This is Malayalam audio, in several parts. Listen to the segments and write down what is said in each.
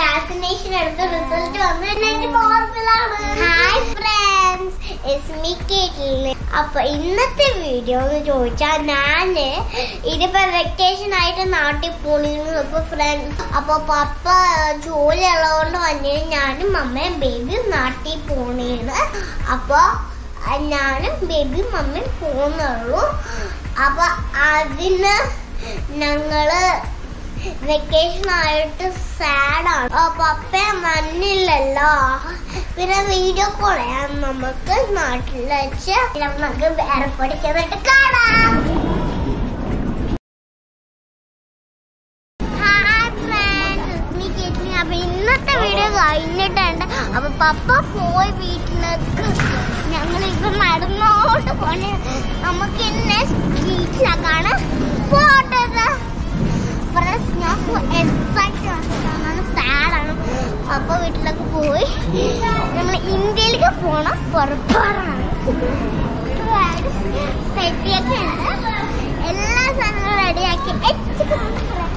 വാക്സിനേഷൻ എടുത്ത റിസൾട്ട് വന്നു എന്റെ നോർമലാണ് ഹായ് ഫ്രണ്ട്സ് എസ്മി കേട്ടില്ലേ അപ്പൊ ഇന്നത്തെ വീഡിയോ എന്ന് ചോദിച്ചാൽ ഞാന് ഇതിപ്പോ വെക്കേഷൻ ആയിട്ട് നാട്ടിൽ പോണിരുന്നു അപ്പൊ ഫ്രണ്ട്സ് അപ്പൊ പപ്പ ജോലി ഉള്ളതുകൊണ്ട് വന്നു ഞാനും അമ്മയും ബേബിയും നാട്ടിൽ പോണിരുന്നു അപ്പൊ അഹ് ഞാനും ബേബിയും അമ്മയും പോകുന്നുള്ളൂ അപ്പൊ അതിന് ഞങ്ങള് വെക്കേഷൻ ആയിട്ട് സാഡാണ് പപ്പ മണ്ണില്ലല്ലോ പിന്നെ വീഡിയോ കോൾ ചെയ്യാൻ നമുക്ക് നാട്ടിൽ വെച്ച് നമുക്ക് വേറെ പഠിക്കാനായിട്ട് കാണാം ഹായ് ഫ്രണ്ട്സ് നീ കേട്ടിനി അപ്പൊ ഇന്നത്തെ വീഡിയോ കഴിഞ്ഞിട്ടുണ്ട് അപ്പൊ പപ്പ പോയി വീട്ടിലേക്ക് ഞങ്ങൾ ഇപ്പൊ നടന്നോട്ട് പോണേ നമുക്ക് ഇന്ന് വീട്ടിലേക്കാണ് പോട്ടത് ഫ്രണ്ട്സ് ഞാൻ എക്സൈറ്റ് സാഡാണ് അപ്പൊ വീട്ടിലേക്ക് പോയി നമ്മൾ ഇന്ത്യയിലേക്ക് പോണം പുറപ്പാടാണ് സെറ്റിയൊക്കെ ഉണ്ട് എല്ലാ സാധനങ്ങളും റെഡിയാക്കി എത്തിക്കണം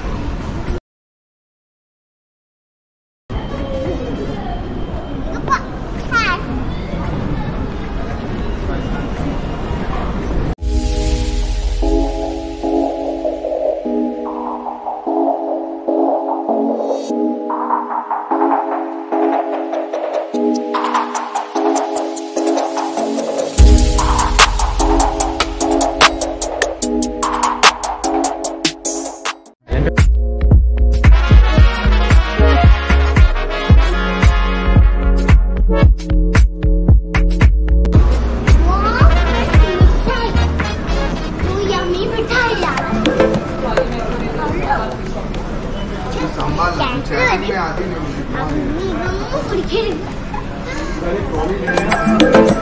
संभाल चैनल में आती नहीं കുടിക്കരുത് ट्रॉली ले